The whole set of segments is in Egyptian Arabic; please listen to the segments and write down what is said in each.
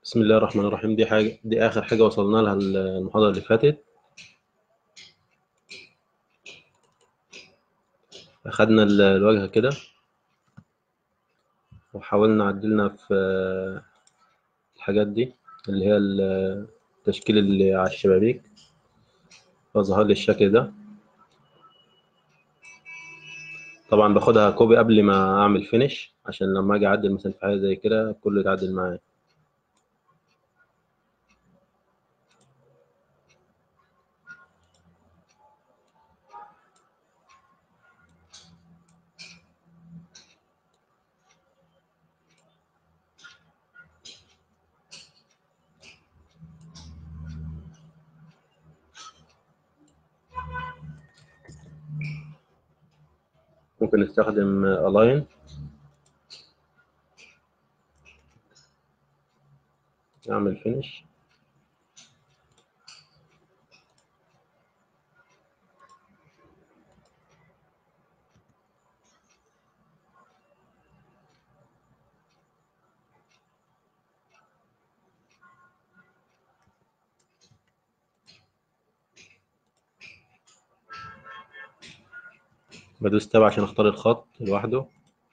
بسم الله الرحمن الرحيم دي حاجة دي آخر حاجة وصلنا لها المحاضرة اللي فاتت أخدنا ال- الواجهة كده وحاولنا عدلنا في الحاجات دي اللي هي التشكيل اللي على الشبابيك فظهر لي الشكل ده طبعا باخدها كوبي قبل ما أعمل فينش عشان لما أجي أعدل مثلا في حاجة زي كده كله يتعدل معايا ممكن نستخدم align أعمل فينش بدوس تاب عشان اختار الخط لوحده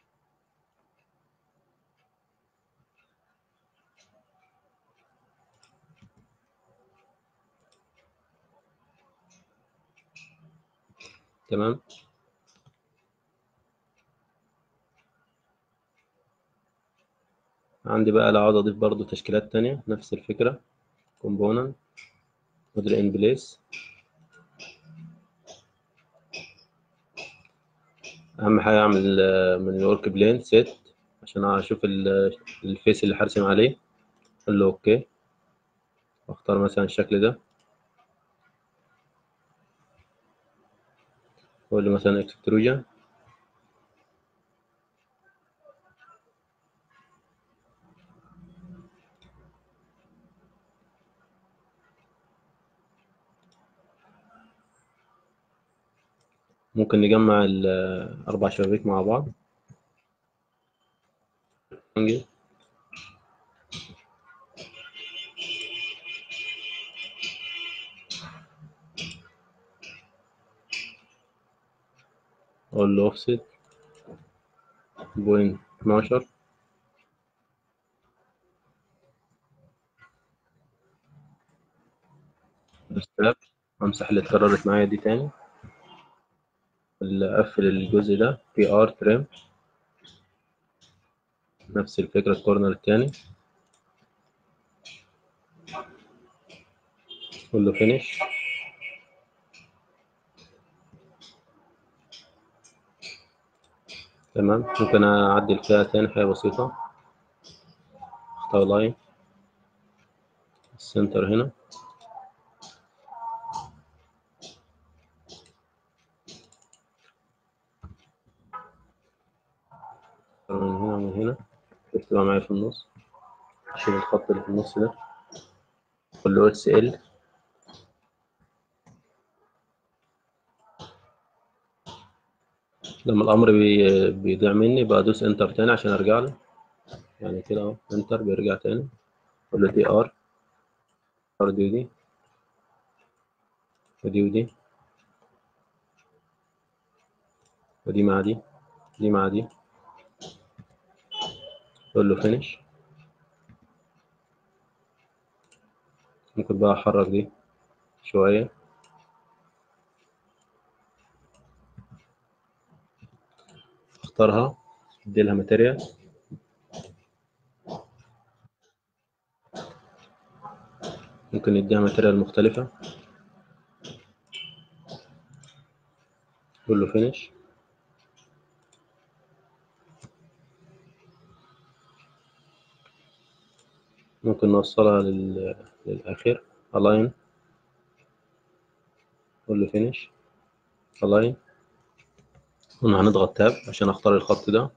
تمام عندي بقى لو عاوز اضيف برضو تشكيلات تانية نفس الفكرة component model in place اهم حاجة اعمل آه، من الورك بلين سيت عشان اشوف ال- الفيس اللي هرسم عليه اقول له اوكي واختار مثلا الشكل ده واقول له مثلا اكستروجن ممكن نجمع الاربع شبابيك مع بعض نجي. اقول له اوفست بوينت 12 ستاب امسح اللي اتكررت معايا دي تاني اللي اقفل الجزء ده بي ار تريم نفس الفكرة الكورنر التاني اقول له فينيش تمام ممكن اعدل فيها تاني حاجة بسيطة اختار لاين السنتر هنا من هنا ومن هنا تبقى معايا في النص اشيل الخط اللي في النص ده اقول له اس ال لما الامر بي- بيضيع مني بدوس انتر تاني عشان ارجع له يعني كده اهو انتر بيرجع تاني اقول له دي ار ار دي ودي ودي ودي ودي مع دي دي مع دي اقول له فينيش ممكن بقى احرك دي شوية اختارها ادي لها ماتيريال ممكن نديها ماتيريال مختلفة اقول له فينيش ممكن نوصلها لل... للآخر align اقول له فينيش align هنا هنضغط تاب عشان اختار الخط ده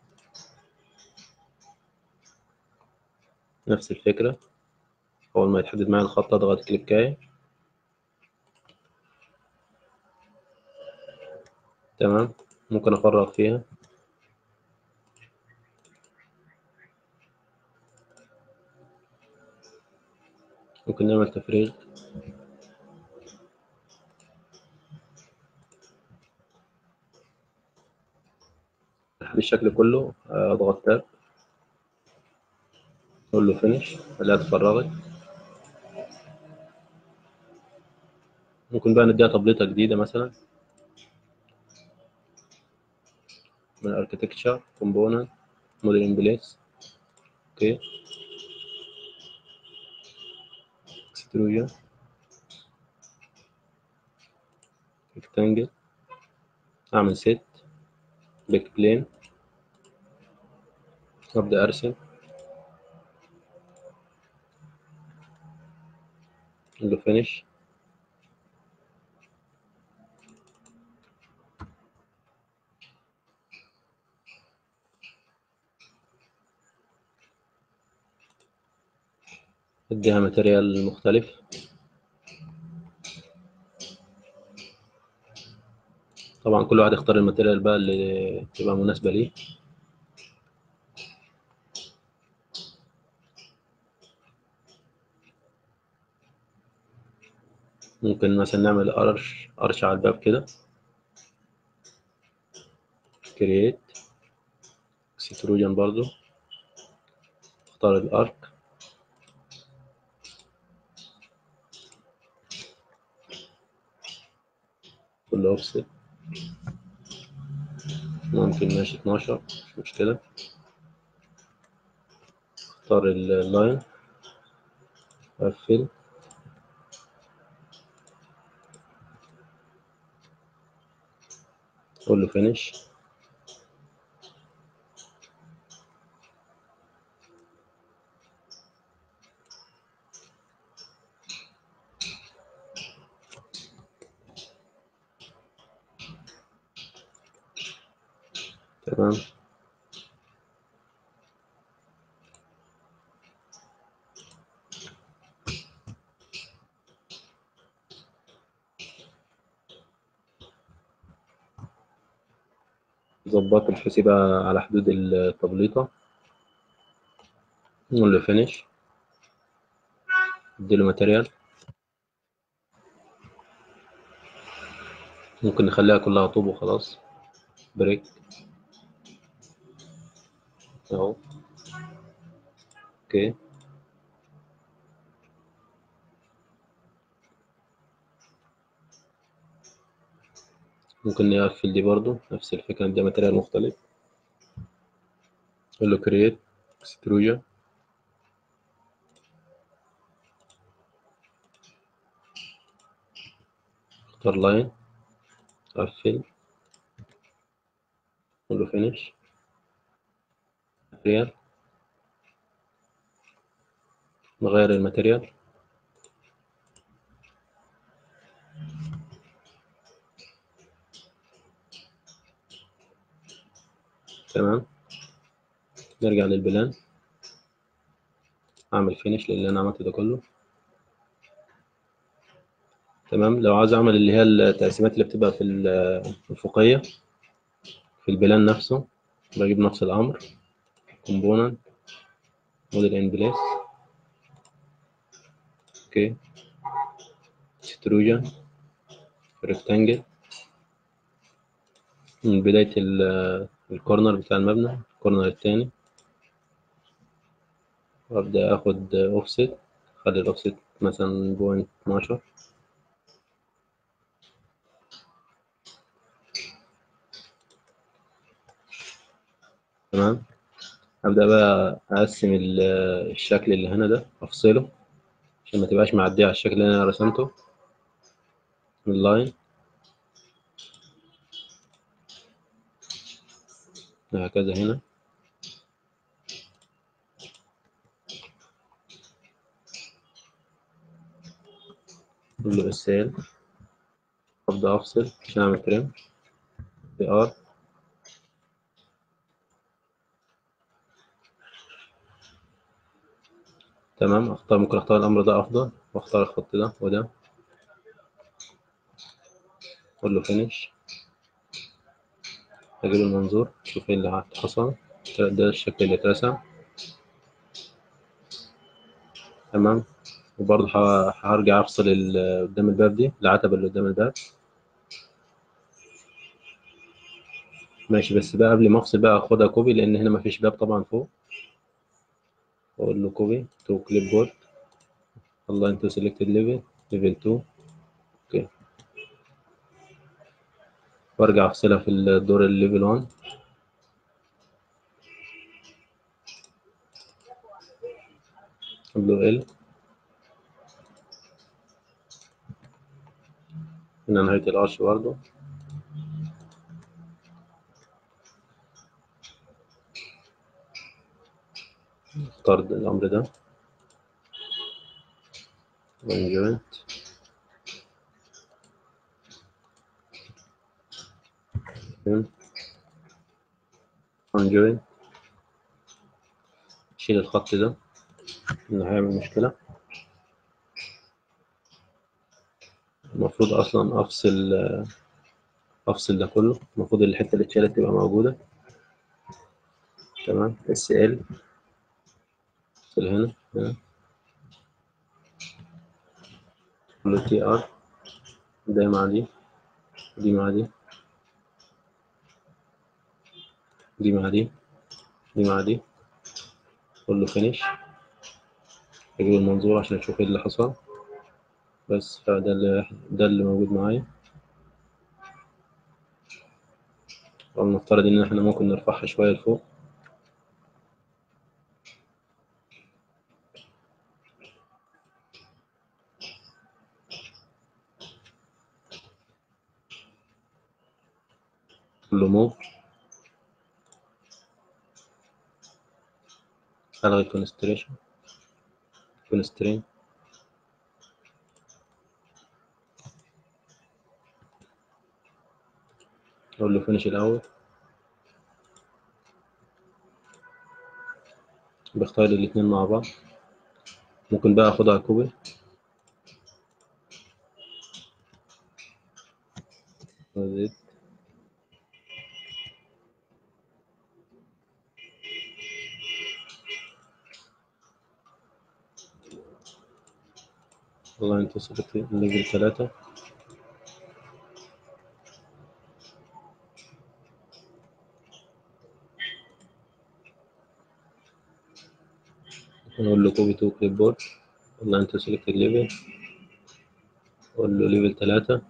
نفس الفكرة أول ما يتحدد معايا الخط أضغط كليكاية تمام ممكن أفرغ فيها ممكن نعمل تفريغ أحب الشكل كله اضغط تاب اقول له فينش الاقيها اتفرغت ممكن بقى نديها تبليطة جديدة مثلا من architecture component model in place اوكي extrusion rectangle اعمل set back plane وابدا ارسم اقول له finish اديها ماتيريال مختلف طبعا كل واحد يختار الماتيريال بقى اللي تبقى مناسبة ليه ممكن مثلا نعمل قرش قرش على الباب كده كرييت اكستروجن برضو اختار الارك كل اوفست ممكن ماشي 12 مش مشكلة اختار اللاين اقفل اقول له فينيش تمام ظبط الحسي بقى على حدود التبليطة نقول له فينيش اديله ماتيريال ممكن نخليها كلها طوب وخلاص بريك اهو اوكي ممكن نقفل دي برضو نفس الفكرة نديها ماتيريال مختلف نقول له create extrusion اختار لاين اقفل نقول له finish ماتيريال نغير الماتيريال تمام نرجع للبلان اعمل فينيش للي انا عملته ده كله تمام لو عاوز اعمل اللي هي التقسيمات اللي بتبقى في الافقيه في البلان نفسه بجيب نفس الامر component model in place اوكي extrusion rectangle من بداية الكورنر بتاع المبنى الكورنر التاني وأبدأ آخد أوفست أخلي الأوفست مثلا بوينت اتناشر تمام أبدأ بقى أقسم الشكل اللي هنا ده أفصله عشان ما تبقاش معدية على الشكل اللي أنا رسمته من اللاين هكذا هنا أقول له إرسال أبدأ أفصل عشان أعمل تريم بي آر تمام اختار ممكن اختار الامر ده افضل واختار الخط ده وده اقول له فينيش اجيب المنظور شوف ايه اللي حصل ده الشكل اللي اترسم تمام وبرضه ه- هرجع افصل ال- قدام الباب دي العتبة اللي قدام الباب ماشي بس بقى قبل ما افصل بقى اخدها كوبي لان هنا مفيش باب طبعا فوق اقول له كوبي تو كليب بورد الله انتو سيلكتد ليفل ليفل 2 اوكي وارجع افصلها في الدور الليفل 1 اقول له ال هنا نهاية القرش برضه اختار الأمر ده joint joint شيل الخط ده إنه هيعمل مشكلة المفروض أصلا أفصل أفصل ده كله المفروض الحتة اللي اتشالت تبقى موجودة تمام اس ال افصل هنا هنا كله تي ار ده مع دي دي مع دي دي مع دي دي مع دي كله فينيش اجيب المنظور عشان اشوف ايه اللي حصل بس فده اللي ده اللي موجود معايا ولنفترض ان احنا ممكن نرفعها شوية لفوق كله موف الغي كونستريشن كونسترين اقول له فينش الاول بختار الاتنين مع بعض ممكن بقى اخدها كوبي زيت والله انت وصلت ليفل ثلاثة نقول له كوبي تو كليب بورد والله انت سيلكت الليفل اقول له ليفل ثلاثة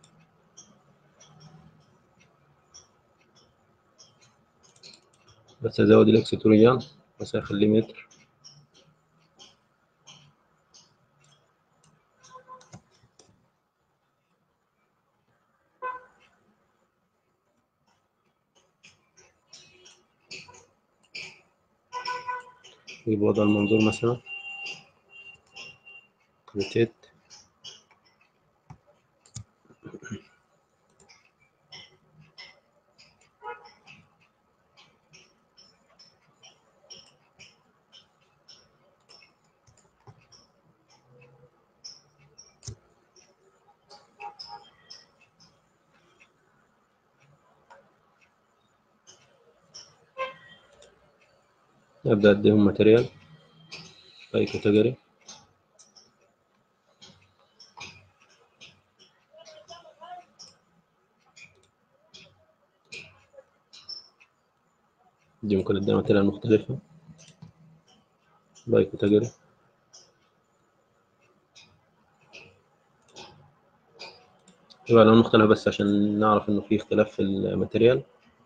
بس ازود الاكستوريان بس اخليه متر نجيب وضع المنظور مثلا روتيت ابدا اديهم ماتيريال اي كاتيجوري دي ممكن اديها ماتيريال مختلفة باي كاتيجوري يبقى الوان مختلفة بس عشان نعرف انه في اختلاف في الماتيريال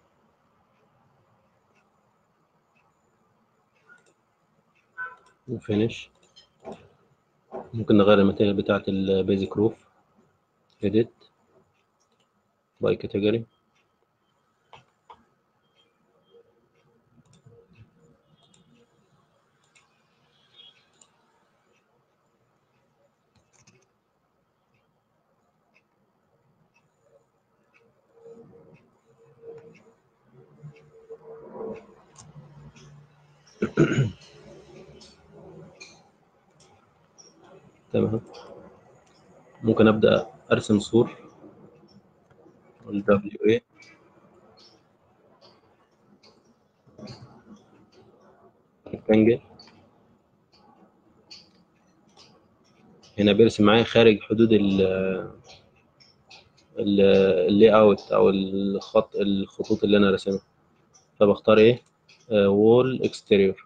وفينش ممكن نغير الماتيريال بتاعة البيزك روف edit باي كاتيجوري تمام ممكن ابدا ارسم سور ال WA rectangle هنا بيرسم معايا خارج حدود ال اللي اوت او الخط الخطوط اللي انا راسمها فبختار ايه وول اكستيريور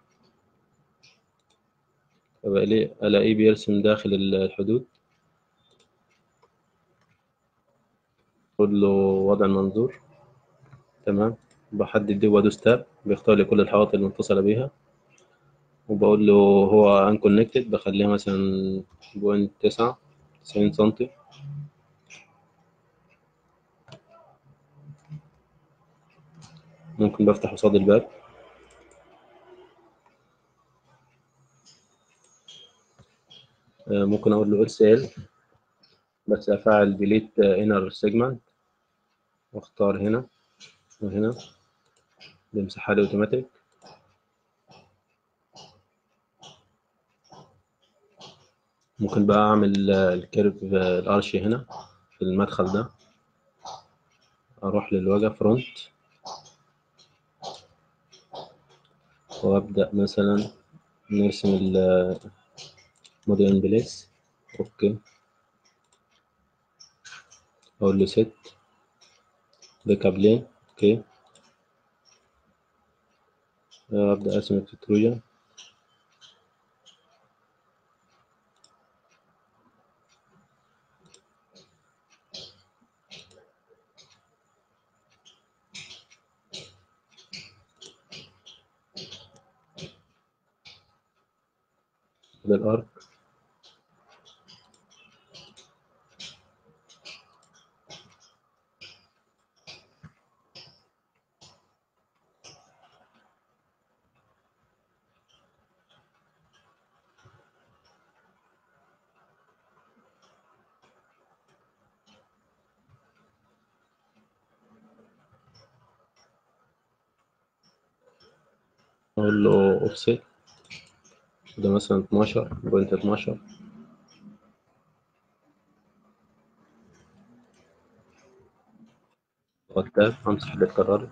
الاقيه بيرسم داخل الحدود اقول له وضع المنظور تمام بحدد دي وادوس تاب بيختار لي كل الحواضر المتصله بيها وبقول له هو انكونكتد بخليها مثلا بوينت تسعة تسعين سنتي ممكن بفتح قصاد الباب ممكن اقول له اس ال بس افعل ديليت انر سيجمنت واختار هنا وهنا بيمسحها لي اوتوماتيك ممكن بقى اعمل الكيرف الارشي هنا في المدخل ده اروح للواجهه فرونت وابدا مثلا نرسم الموديل بليس اوكي اقول له ست بيك اب لين اوكي ابدا ارسم التروجن ده الارك اقول له اوفست ده مثلا 12 بوينت 12 تاب امسح اللي اتكررت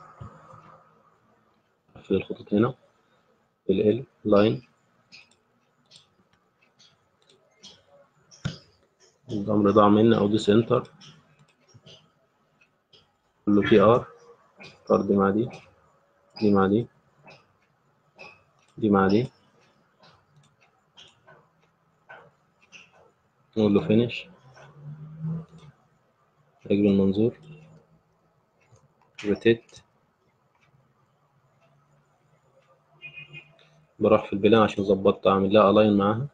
اقفل الخطوط هنا ال ال لاين الامر ضاع مني او دوس انتر اقول له تي ار اختار دي مع دي دي مع دي دي مع دي نقول له فينيش اجيب المنظور روتيت بروح في البلان عشان ظبطت اعمل لها الاين معاها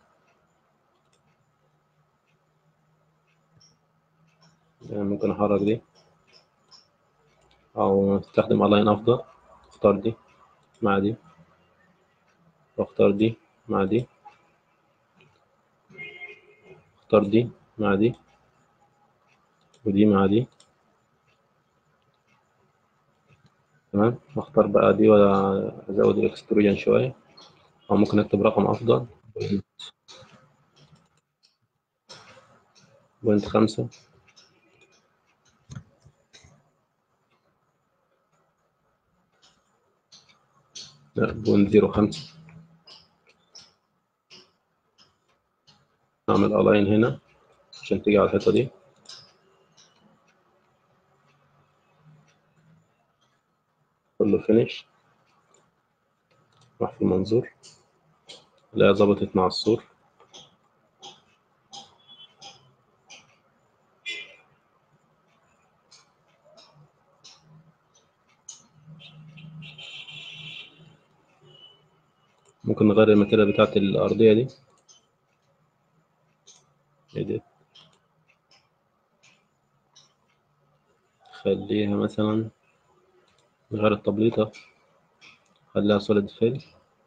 يعني ممكن احرك دي او استخدم الاين افضل اختار دي مع دي واختار دي مع دي اختار دي مع دي ودي مع دي تمام واختار بقى دي وازود الاكستروجن شويه او ممكن اكتب رقم افضل بوينت خمسة لا بوينت زيرو خمسة اعمل الاين هنا عشان تيجي على الحيطه دي اقول له فينيش راح في المنظور لا ظبطت مع السور ممكن نغير الماتيريال بتاعت الأرضية دي edit خليها مثلا نغير التبليطة خليها solid fill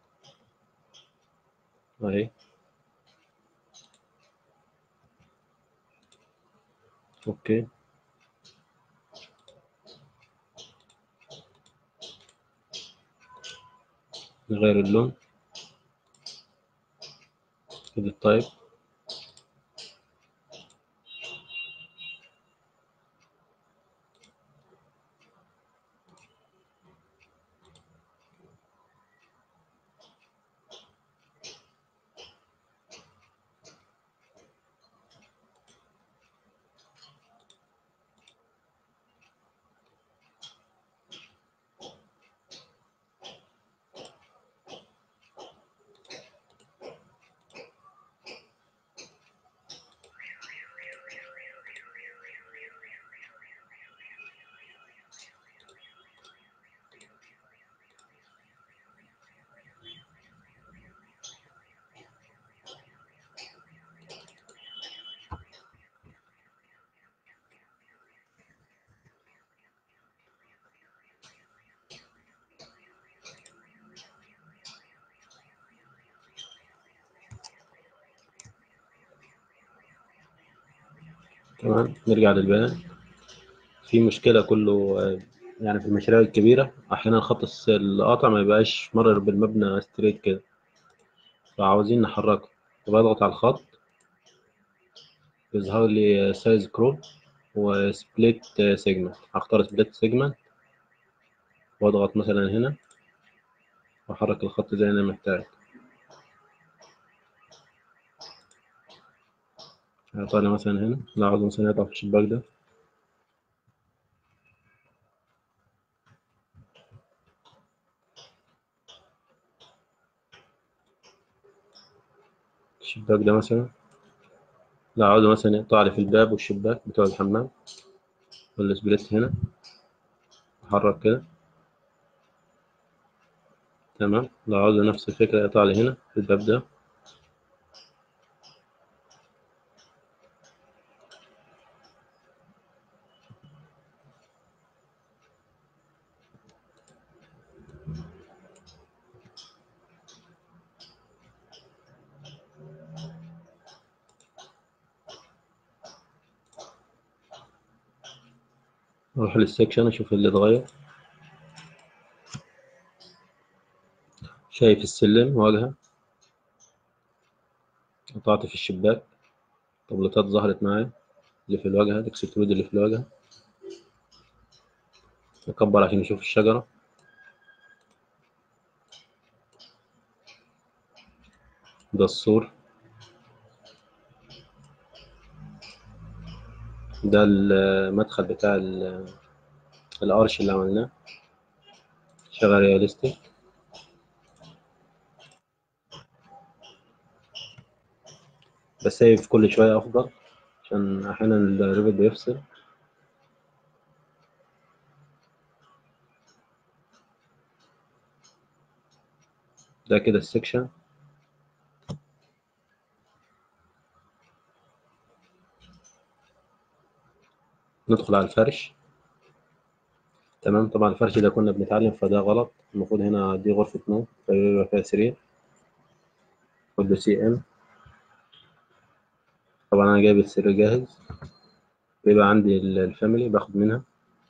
اهي اوكي نغير اللون edit type تمام نرجع للبيان في مشكلة كله آه، يعني في المشاريع الكبيرة أحيانا خط الس- القاطع ما يبقاش مرر بالمبنى ستريت كده فعاوزين نحركه فبضغط على الخط يظهر لي سايز كروب وسبليت سيجمنت هختار سبليت سيجمنت واضغط مثلا هنا واحرك الخط زي ما انا محتاج هطلع مثلا هنا لو عاوز مثلا يقطع في الشباك ده الشباك ده مثلا لو عاوز مثلا يقطع لي في الباب والشباك بتوع الحمام والسبليت هنا احرك كده تمام لو عاوز نفس الفكرة يقطع لي هنا في الباب ده اروح للسكشن اشوف اللي اتغير شايف السلم واجهة قطعت في الشباك تابلتات ظهرت معايا اللي في الواجهة الاكسترود اللي في الواجهة نكبر عشان نشوف الشجرة ده السور ده المدخل بتاع ال- الأرش اللي عملناه شغل رياليستيك بس سايب كل شوية أفضل عشان أحيانا الريفت بيفصل ده كده السكشن ندخل على الفرش تمام طبعا الفرش ده كنا بنتعلم فده غلط المفروض هنا دي غرفة نوم فيبقى فيها سرير كله سي ام طبعا أنا جايب السرير جاهز بيبقى عندي ال- الفاميلي باخد منها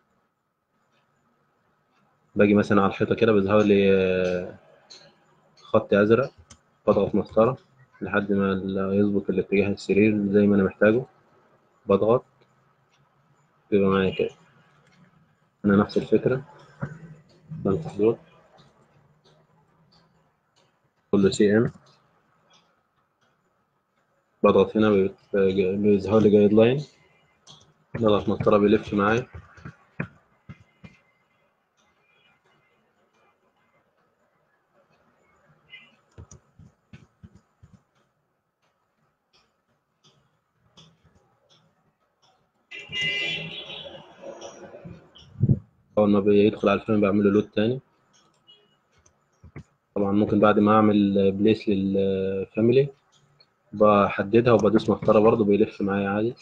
باجي مثلا على الحيطة كده بيظهر لي آه، خط أزرق بضغط مسطرة لحد ما ال- يظبط الاتجاه السرير زي ما أنا محتاجه بضغط بيبقى معايا كده أنا نفس الفكرة بمسح دول كله سي ام بضغط هنا بيت- بيظهر لي جايد لاين بضغط مسطرة بيلف معايا أول ما بيدخل على الفيلم بعمل له لود تاني طبعا ممكن بعد ما أعمل بليس للفاميلي بحددها وبدوس مسطرة برضه بيلف معايا عادي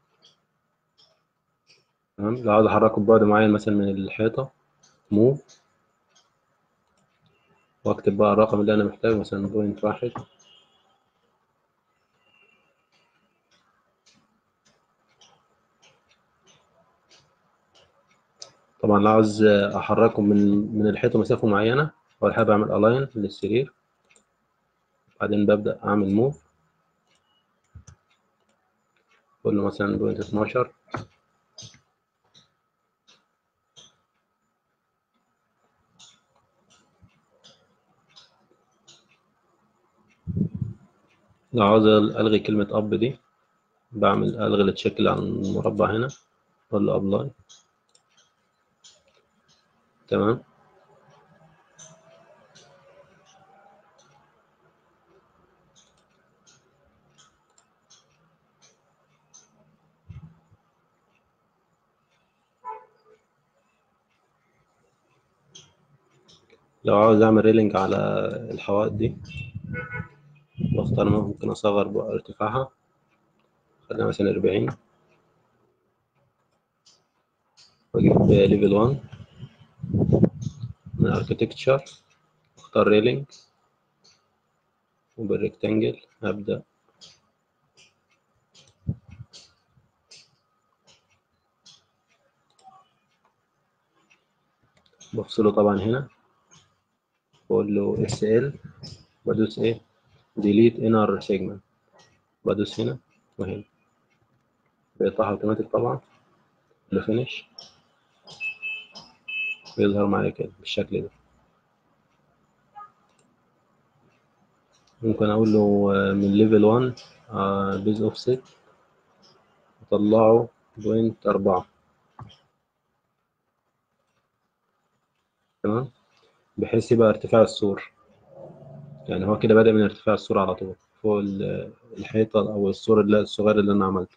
تمام لو عاوز أحركه ببعد معين مثلا من الحيطة موف وأكتب بقى الرقم اللي أنا محتاجه مثلا بوينت واحد طبعا لو عاوز أحركه من من الحيطة مسافة معينة أول حاجة بعمل ألاين للسرير بعدين ببدأ أعمل موف أقول له مثلا بوينت اتناشر لو عاوز ألغي كلمة أب دي بعمل ألغي التشيك اللي على المربع هنا أقول له أبلاي تمام لو عاوز أعمل ريلينج على الحوائط دي بختار ممكن أصغر بقى ارتفاعها خليها مثلا أربعين وأجيب ليفل 1 من اركتكتشر اختار ريلينج وبالريكتانجل هبدأ بفصله طبعا هنا بقول له اس ال بدوس ايه ديليت انر سيجمنت بدوس هنا وهنا بيقطعها اوتوماتيك طبعا له فينش بيظهر معايا كده بالشكل ده ممكن اقول له من ليفل 1 بيز اوف ست اطلعه بوينت أربعة تمام بحيث يبقى ارتفاع السور يعني هو كده بادئ من ارتفاع السور على طول فوق الحيطة أو السور اللي الصغير اللي أنا عملته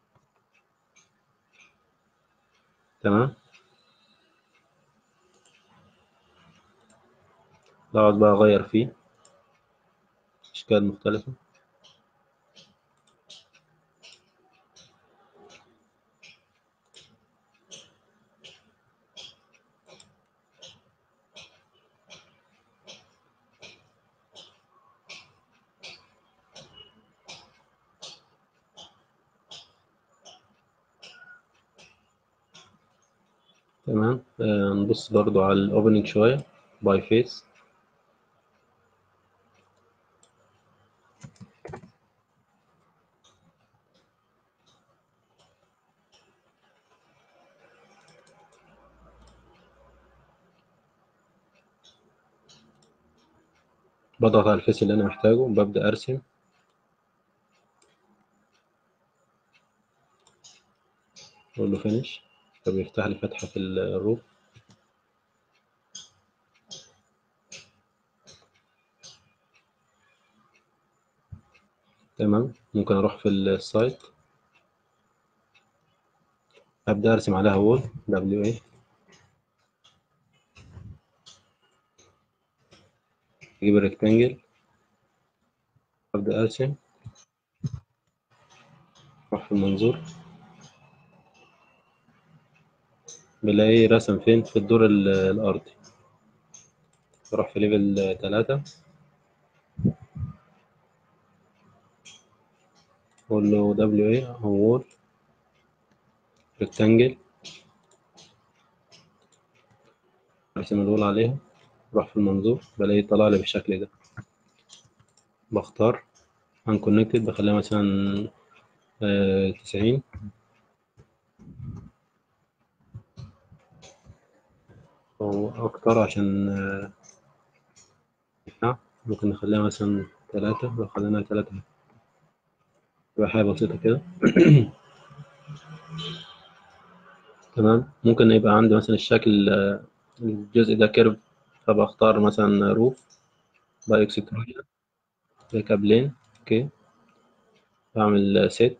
تمام أقعد بقى أغير فيه أشكال مختلفة تمام آه نبص برضو على الاوبننج شوية باي فيس بضغط على الفيس اللي انا محتاجه وببدأ ارسم اقول له فينش فبيفتح لي فتحة في الروف تمام ممكن اروح في السايت ابدا ارسم عليها وول دبليو اي اجيب الريكتانجل ابدا ارسم اروح في المنظور بلاقي رسم فين في الدور الارضي اروح في ليفل تلاتة اقول له دبليو اي او وول ريكتانجل ارسم الوول عليها اروح في المنظور بلاقي طلع لي بالشكل ده بختار unconnected بخليها مثلا تسعين أو أكتر عشان آه ممكن نخليها مثلا تلاتة لو خليناها تلاتة تبقى حاجة بسيطة كده تمام ممكن يبقى عندي مثلا الشكل الجزء ده كيرف فبختار مثلا روف باي اكستروجن بكابلين اوكي بعمل سيت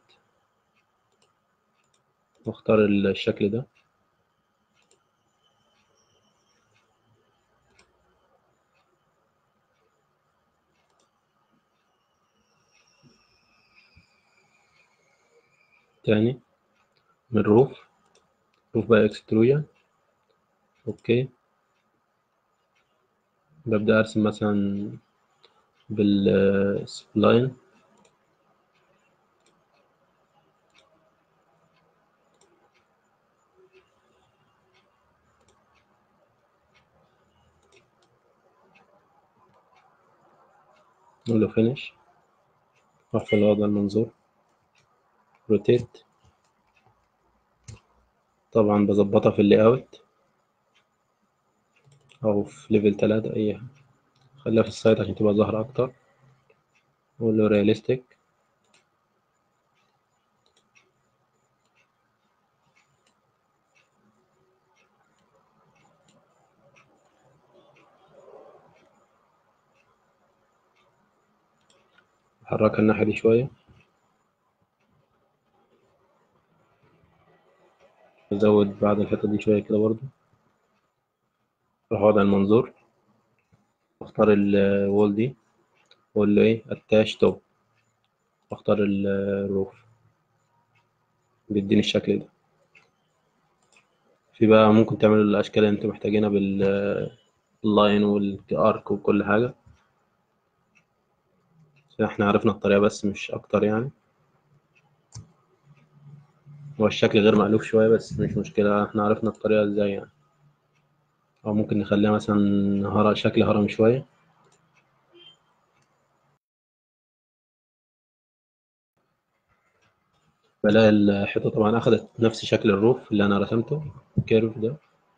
واختار الشكل ده تاني من روف روف باي اكستروجن اوكي ببدأ ارسم مثلا بالسبلاين نقول له فينش اروح في الوضع المنظور روتيت طبعا بظبطها في اللي اوت او في ليفل تلاتة اي خليها في السايت عشان تبقى ظاهرة اكتر اقول له رياليستيك احركها الناحية دي شوية ازود بعد الحتة دي شوية كده برضو اروح وضع المنظور اختار الوول دي واقول له ايه اتاش توب واختار الروف بيديني الشكل ده في بقى ممكن تعملوا الاشكال اللي انتوا محتاجينها باللاين والارك وكل حاجة احنا عرفنا الطريقة بس مش اكتر يعني هو الشكل غير مألوف شوية بس مش مشكلة احنا عرفنا الطريقة ازاي يعني أو ممكن نخليها مثلا هرم شكل هرم شوية بلاقي الحيطة طبعا أخدت نفس شكل الروف اللي أنا رسمته الكيرف ده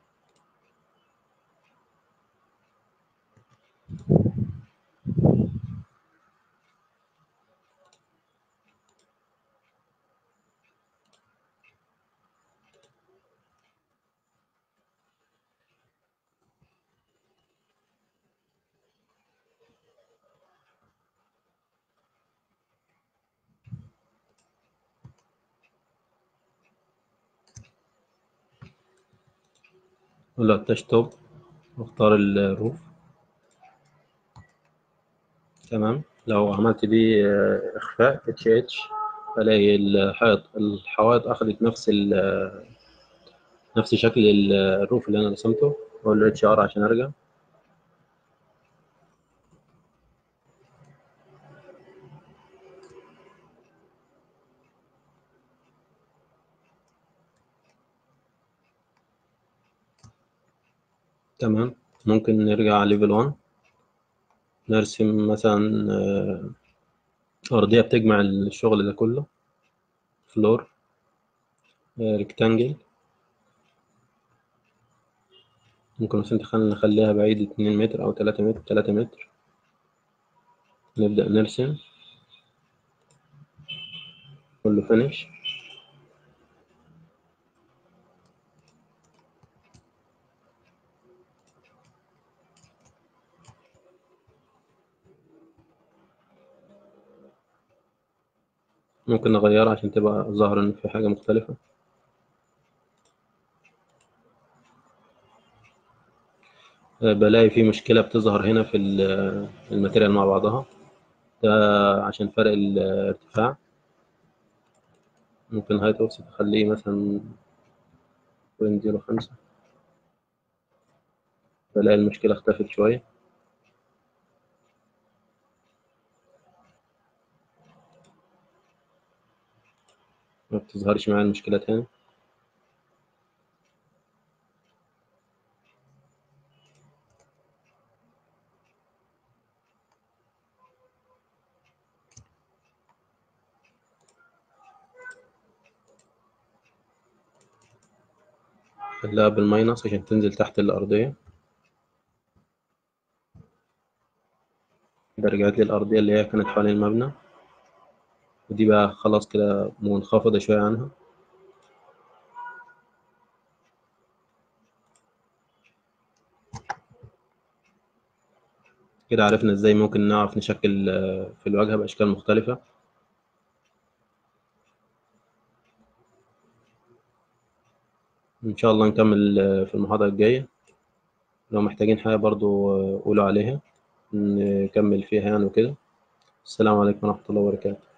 ولا التاش توب واختار الروف تمام لو عملت دي آه، إخفاء اتش اتش بلاقي الحائط الحوائط أخدت نفس ال نفس شكل ال- الروف اللي أنا رسمته أقول له اتش ار عشان أرجع تمام ممكن نرجع ليفل 1 نرسم مثلا آه، أرضية بتجمع الشغل ده كله فلور ريكتانجل ممكن مثلا تخل- نخليها بعيد اتنين متر أو تلاتة متر تلاتة متر نبدأ نرسم كله فينش ممكن نغيرها عشان تبقى ظاهرة إن في حاجة مختلفة آه، بلاقي في مشكلة بتظهر هنا في ال- الماتيريال مع بعضها ده عشان فرق الارتفاع ممكن هايت اوفست اخليه مثلا بوينت زيرو خمسة بلاقي المشكلة اختفت شوية ما بتظهرش معايا المشكلة تاني خليها بالماينس عشان تنزل تحت الأرضية كده رجعت لي الأرضية اللي هي كانت حوالين المبنى ودي بقى خلاص كده منخفضة شوية عنها كده عرفنا ازاي ممكن نعرف نشكل آه، في الواجهة بأشكال مختلفة إن شاء الله نكمل آه، في المحاضرة الجاية لو محتاجين حاجة برضو آه، قولوا عليها نكمل فيها يعني وكده السلام عليكم ورحمة الله وبركاته